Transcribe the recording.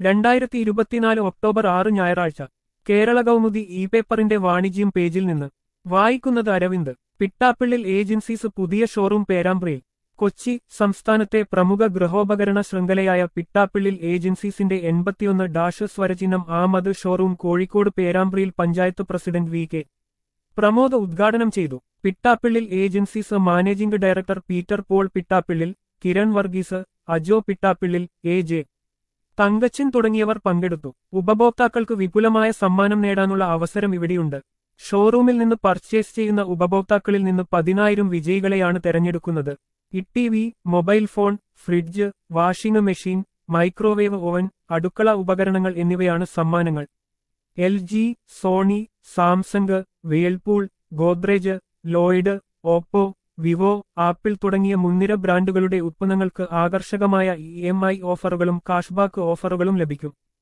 രണ്ടായിരത്തി ഇരുപത്തിനാല് ഒക്ടോബർ ആറ് ഞായറാഴ്ച കേരള കൗമുദി ഇ പേപ്പറിന്റെ വാണിജ്യം പേജിൽ നിന്ന് വായിക്കുന്നത് അരവിന്ദ് പിട്ടാപ്പിള്ളിൽ ഏജൻസീസ് പുതിയ ഷോറൂം പേരാമ്പ്രയിൽ കൊച്ചി സംസ്ഥാനത്തെ പ്രമുഖ ഗൃഹോപകരണ ശൃംഖലയായ പിട്ടാപ്പിള്ളിൽ ഏജൻസീസിന്റെ എൺപത്തിയൊന്ന് ഡാഷ് സ്വരചിഹ്നം ആമത് ഷോറൂം കോഴിക്കോട് പേരാമ്പ്രയിൽ panchayat president V K Pramod ഉദ്ഘാടനം ചെയ്തു Pittappillil agencies managing director Peter Paul Pittappillil Kiran Varghese Ajo Pittappillil A J Thankachan തുടങ്ങിയവർ പങ്കെടുത്തു ഉപഭോക്താക്കൾക്ക് വിപുലമായ സമ്മാനം നേടാനുള്ള അവസരം ഇവിടെയുണ്ട് ഷോറൂമിൽ നിന്ന് പർച്ചേസ് ചെയ്യുന്ന ഉപഭോക്താക്കളിൽ നിന്ന് പതിനായിരം വിജയികളെയാണ് തെരഞ്ഞെടുക്കുന്നത് E V mobile phone fridge washing machine microwave oven അടുക്കള ഉപകരണങ്ങൾ എന്നിവയാണ് സമ്മാനങ്ങൾ L G Sony Samsung Whirlpool Godrej Lloyd Oppo Vivo Apple തുടങ്ങിയ മുൻനിര ബ്രാൻഡുകളുടെ ഉത്പന്നങ്ങൾക്ക് ആകർഷകമായ ഇ എം ഐ ഓഫറുകളും കാഷ്ബാക്ക് ഓഫറുകളും ലഭിക്കും